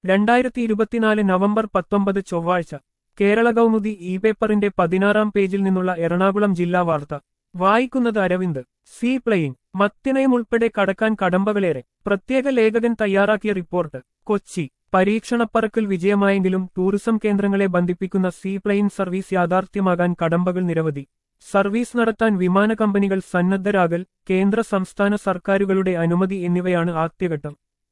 രണ്ടായിരത്തി ഇരുപത്തിനാല് നവംബർ പത്തൊമ്പത് ചൊവ്വാഴ്ച കേരള കൗമുദി ഇ പേപ്പറിന്റെ പതിനാറാം പേജിൽ നിന്നുള്ള എറണാകുളം ജില്ലാ വാർത്ത വായിക്കുന്നത് അരവിന്ദ് സീ പ്ലെയിൻ മത്തിനയം ഉൾപ്പെടെ കടക്കാൻ കടമ്പകളേറെ പ്രത്യേക ലേഖകൻ തയ്യാറാക്കിയ റിപ്പോർട്ട് കൊച്ചി പരീക്ഷണപ്പറക്കൽ വിജയമായെങ്കിലും ടൂറിസം കേന്ദ്രങ്ങളെ ബന്ധിപ്പിക്കുന്ന സീ പ്ലെയിൻ സർവീസ് യാഥാർത്ഥ്യമാകാൻ കടമ്പകൾ നിരവധി സർവീസ് നടത്താൻ വിമാന കമ്പനികൾ സന്നദ്ധരാകൽ കേന്ദ്ര സംസ്ഥാന സർക്കാരുകളുടെ അനുമതി എന്നിവയാണ് ആദ്യഘട്ടം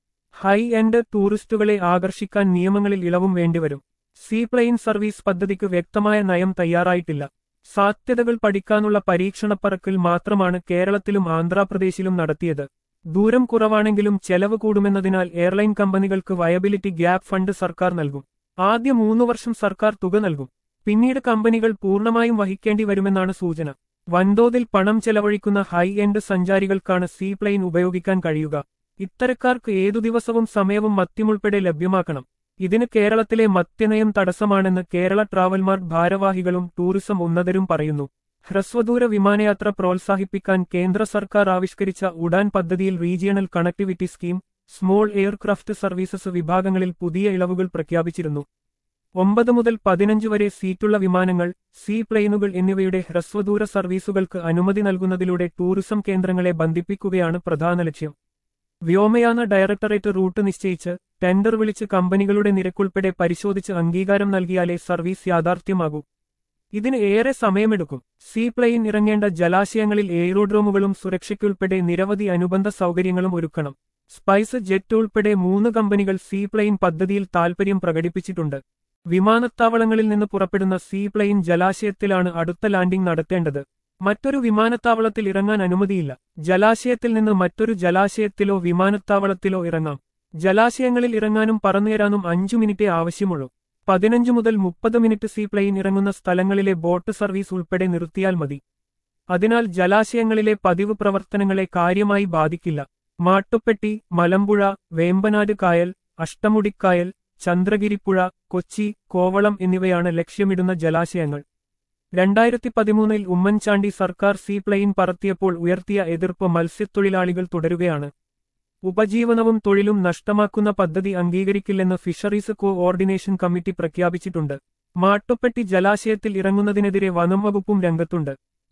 ഹൈ എൻഡ് ടൂറിസ്റ്റുകളെ ആകർഷിക്കാൻ നിയമങ്ങളിൽ ഇളവും വേണ്ടിവരും സീ പ്ലെയിൻ സർവീസ് പദ്ധതിക്ക് വ്യക്തമായ നയം തയ്യാറായിട്ടില്ല സാധ്യതകൾ പഠിക്കാനുള്ള പരീക്ഷണപ്പറക്കൽ മാത്രമാണ് കേരളത്തിലും ആന്ധ്രാപ്രദേശിലും നടത്തിയത് ദൂരം കുറവാണെങ്കിലും ചെലവ് കൂടുമെന്നതിനാൽ എയർലൈൻ കമ്പനികൾക്ക് വയബിലിറ്റി ഗ്യാപ് ഫണ്ട് സർക്കാർ നൽകും ആദ്യ മൂന്നു വർഷം സർക്കാർ തുക നൽകും പിന്നീട് കമ്പനികൾ പൂർണ്ണമായും വഹിക്കേണ്ടി വരുമെന്നാണ് സൂചന വൻതോതിൽ പണം ചെലവഴിക്കുന്ന ഹൈ എൻഡ് സഞ്ചാരികൾക്കാണ് സീ പ്ലെയിൻ ഉപയോഗിക്കാൻ കഴിയുക ഇത്തരക്കാർക്ക് ഏതു ദിവസവും സമയവും മദ്യമുൾപ്പെടെ ലഭ്യമാക്കണം ഇതിന് കേരളത്തിലെ മദ്യനയം തടസ്സമാണെന്ന് കേരള ട്രാവൽമാർട്ട് ഭാരവാഹികളും ടൂറിസം ഉന്നതരും പറയുന്നു ഹ്രസ്വദൂര വിമാനയാത്ര പ്രോത്സാഹിപ്പിക്കാൻ കേന്ദ്ര സർക്കാർ ആവിഷ്കരിച്ച ഉഡാൻ പദ്ധതിയിൽ regional connectivity scheme small aircraft services വിഭാഗങ്ങളിൽ പുതിയ ഇളവുകൾ പ്രഖ്യാപിച്ചിരുന്നു ഒമ്പത് മുതൽ പതിനഞ്ച് വരെ സീറ്റുള്ള വിമാനങ്ങൾ സീ പ്ലെയിനുകൾ എന്നിവയുടെ ഹ്രസ്വദൂര സർവീസുകൾക്ക് അനുമതി നൽകുന്നതിലൂടെ ടൂറിസം കേന്ദ്രങ്ങളെ ബന്ധിപ്പിക്കുകയാണ് പ്രധാന ലക്ഷ്യം വ്യോമയാന ഡയറക്ടറേറ്റ് റൂട്ട് നിശ്ചയിച്ച് ടെൻഡർ വിളിച്ച് കമ്പനികളുടെ നിരക്കുൾപ്പെടെ പരിശോധിച്ച് അംഗീകാരം നൽകിയാലേ സർവീസ് യാഥാർത്ഥ്യമാകൂ ഇതിന് ഏറെ സമയമെടുക്കും സീ പ്ലെയിൻ ഇറങ്ങേണ്ട ജലാശയങ്ങളിൽ എയ്റോഡ്രോമുകളും സുരക്ഷയ്ക്കുൾപ്പെടെ നിരവധി അനുബന്ധ സൗകര്യങ്ങളും ഒരുക്കണം സ്പൈസ് ജെറ്റ് ഉൾപ്പെടെ മൂന്ന് കമ്പനികൾ സീ പ്ലെയിൻ പദ്ധതിയിൽ താൽപര്യം പ്രകടിപ്പിച്ചിട്ടുണ്ട് വിമാനത്താവളങ്ങളിൽ നിന്ന് പുറപ്പെടുന്ന സീ പ്ലെയിൻ ജലാശയത്തിലാണ് അടുത്ത ലാൻഡിംഗ് നടത്തേണ്ടത് മറ്റൊരു വിമാനത്താവളത്തിൽ ഇറങ്ങാൻ അനുമതിയില്ല ജലാശയത്തിൽ നിന്ന് മറ്റൊരു ജലാശയത്തിലോ വിമാനത്താവളത്തിലോ ഇറങ്ങാം ജലാശയങ്ങളിൽ ഇറങ്ങാനും പറന്നുയരാനും അഞ്ചു മിനിറ്റേ ആവശ്യമുള്ളൂ പതിനഞ്ചു മുതൽ മുപ്പത് മിനിറ്റ് സീ പ്ലെയിൻ ഇറങ്ങുന്ന സ്ഥലങ്ങളിലെ ബോട്ട് സർവീസ് ഉൾപ്പെടെ നിർത്തിയാൽ മതി അതിനാൽ ജലാശയങ്ങളിലെ പതിവ് പ്രവർത്തനങ്ങളെ കാര്യമായി ബാധിക്കില്ല മാട്ടുപ്പെട്ടി മലമ്പുഴ വേമ്പനാട് കായൽ അഷ്ടമുടിക്കായൽ ചന്ദ്രഗിരിപ്പുഴ കൊച്ചി കോവളം എന്നിവയാണ് ലക്ഷ്യമിടുന്ന ജലാശയങ്ങൾ രണ്ടായിരത്തി പതിമൂന്നിൽ ഉമ്മൻചാണ്ടി സർക്കാർ സീ പ്ലെയിൻ പറത്തിയപ്പോൾ ഉയർത്തിയ എതിർപ്പ് മത്സ്യത്തൊഴിലാളികൾ തുടരുകയാണ് ഉപജീവനവും തൊഴിലും നഷ്ടമാക്കുന്ന പദ്ധതി അംഗീകരിക്കില്ലെന്ന് ഫിഷറീസ് കോഓർഡിനേഷൻ കമ്മിറ്റി പ്രഖ്യാപിച്ചിട്ടുണ്ട് മാട്ടുപ്പെട്ടി ജലാശയത്തിൽ ഇറങ്ങുന്നതിനെതിരെ വനം വകുപ്പും രംഗത്തുണ്ട്